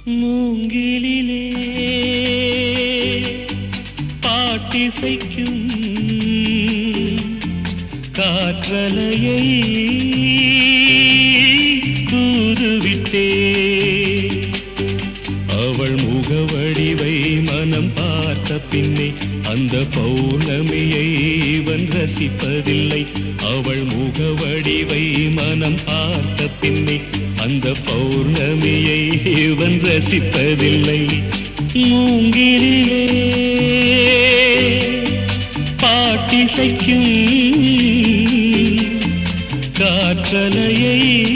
மூங்கிலிலே பாட்டிசைக்கும் காற்றலையை தூதுவிட்டே அவள் முகவடிவை மனம் பார்த்த பின்னே அந்த பௌர்ணமியை இவன் ரசிப்பதில்லை அவள் முகவடிவை மனம் பார்த்த பின்னே அந்த பௌர்ணமியை இவன் ரசிப்பதில்லை மூங்கிலே பாட்டிசைக்கும் காற்றலையை